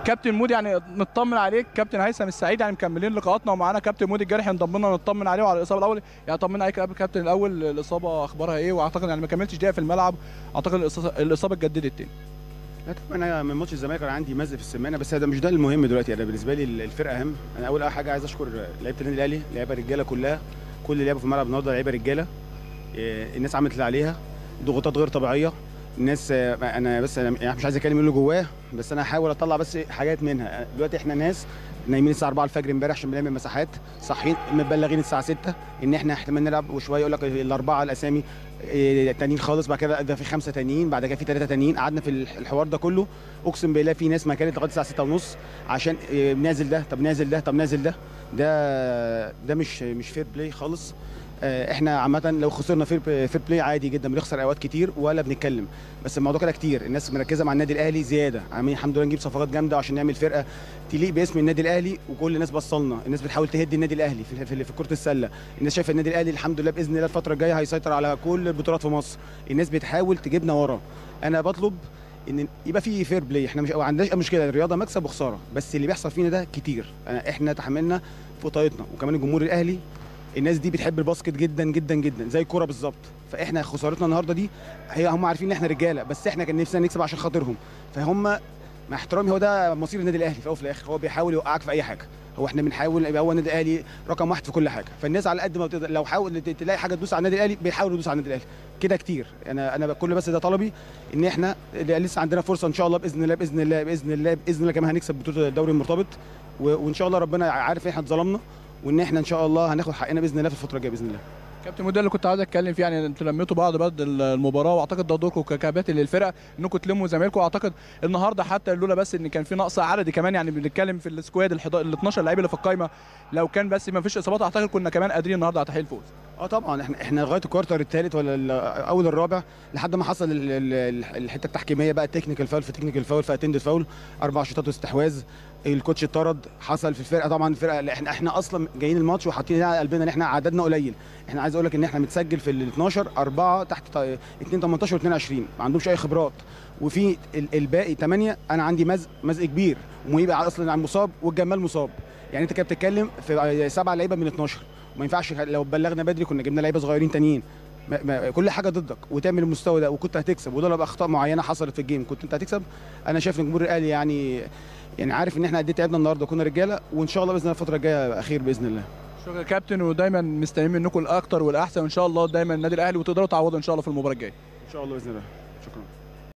كابتن مودي يعني نطمن عليك كابتن هيثم السعيد يعني مكملين لقاءاتنا ومعانا كابتن مودي الجرح انضم لنا نطمن عليه وعلى الاصابه الاول يعني طمنا عليك قبل كابتن الاول الاصابه اخبارها ايه واعتقد يعني ما كملتش دقيقه في الملعب اعتقد الإصابة- الاصابه اتجددت تاني لا طبعا انا من ماتش الزمالك كان عندي مزق في السمانه بس ده مش ده المهم دلوقتي انا بالنسبه لي الفرقه اهم انا اول حاجه عايز اشكر لعيبه النادي الاهلي لعيبه رجاله كلها كل اللي لعبوا في الملعب النهارده لعيبه رجاله إيه، الناس عملت اللي عليها ضغوطات غير طبيعيه الناس آه، انا بس انا يعني مش عايز اتكلم اللي جواه بس انا هحاول اطلع بس حاجات منها دلوقتي احنا ناس نايمين الساعه 4 الفجر امبارح عشان بنعمل مساحات صاحيين مبلغين الساعه 6 ان احنا احتمال نلعب وشويه يقول لك الاربعه الاسامي إيه، تانيين خالص بعد كده ده في خمسه تانيين بعد كده في ثلاثه تانيين قعدنا في الحوار ده كله اقسم بالله في ناس ما كانت لغايه الساعه 6 ونص عشان إيه، نازل ده طب نازل ده طب نازل ده ده ده مش مش فير بلاي خالص آه، احنا عامه لو خسرنا فير فير بلاي عادي جدا بنخسر اوقات كتير ولا بنتكلم بس الموضوع كده كتير الناس مركزه مع النادي الاهلي زياده عاملين الحمد لله نجيب صفقات جامده عشان نعمل فرقه تليق باسم النادي الاهلي وكل الناس بصلنا الناس بتحاول تهدي النادي الاهلي في, في, في كره السله الناس شايفه النادي الاهلي الحمد لله باذن الله الفتره الجايه هيسيطر على كل البطولات في مصر الناس بتحاول تجيبنا ورا انا بطلب ان يبقى في فير بلاي احنا مش ما عندناش مشكله الرياضه مكسب وخساره بس اللي بيحصل فينا ده كتير أنا احنا تحملنا فوق طاقتنا وكمان الجمهور الاهلي الناس دي بتحب الباسكت جدا جدا جدا زي الكوره بالظبط فاحنا خسارتنا النهارده دي هي هم عارفين ان احنا رجاله بس احنا كان نفسنا نكسب عشان خاطرهم فهم مع احترامي هو ده مصير النادي الاهلي في الاول وفي الاخر هو بيحاول يوقعك في اي حاجه هو احنا بنحاول يبقى هو النادي الاهلي رقم واحد في كل حاجه فالناس على قد ما بتقدر لو حاول ت- تلاقي حاجه تدوس على النادي الاهلي بيحاولوا يدوسوا على النادي الاهلي كده كتير انا انا كل بس ده طلبي ان احنا لسه عندنا فرصه ان شاء الله باذن الله باذن الله باذن الله باذن الله كمان هنكسب بطوله الدوري المرتبط و- وان شاء الله ربنا عارف ان احنا اتظلمنا وان احنا ان شاء الله هناخد حقنا باذن الله في الفتره الجايه باذن الله كابتن مودي اللي كنت عايز اتكلم فيه يعني انتوا لميتوا بعض بعد المباراه واعتقد ده دوركم ككباتن للفرقه انكم تلموا زمايلكم واعتقد النهارده حتى لولا بس ان كان في نقص عددي كمان يعني بنتكلم في السكواد ال 11 ال 12 لعيب اللي في القايمه لو كان بس ما فيش اصابات اعتقد كنا كمان قادرين النهارده على تحقيق الفوز اه طبعا احنا احنا لغايه الكوارتر الثالث ولا ال- اول الرابع لحد ما حصل ال- ال- الحته التحكيميه بقى تكنيكال فاول في تكنيكال فاول في اتندد فاول اربع شوطات واستحواذ الكوتش اتطرد حصل في الفرقه طبعا الفرقه اللي احنا احنا اصلا جايين الماتش وحاطين على قلبنا ان احنا عددنا قليل احنا عايز اقول لك ان احنا متسجل في ال 12 اربعه تحت ط- 2 18 و 22 ما عندهمش اي خبرات وفي ال- الباقي 8 انا عندي مزق مزق كبير ومهيب اصلا عن مصاب والجمال مصاب يعني انت كده بتتكلم في سبعه لعيبه من 12 وما ينفعش لو بلغنا بدري كنا جبنا لعيبه صغيرين تانيين ما ما كل حاجه ضدك وتعمل المستوى ده وكنت هتكسب وده لو باخطاء معينه حصلت في الجيم كنت انت هتكسب انا شايف ان الجمهور الاهلي يعني يعني عارف ان احنا قد ايه تعبنا النهارده وكنا رجاله وان شاء الله باذن الله الفتره الجايه خير باذن الله شكرا يا كابتن ودايما مستنيين منكم الاكتر والاحسن وان شاء الله دايما النادي الاهلي وتقدروا تعوضوا ان شاء الله في المباراه الجايه ان شاء الله باذن الله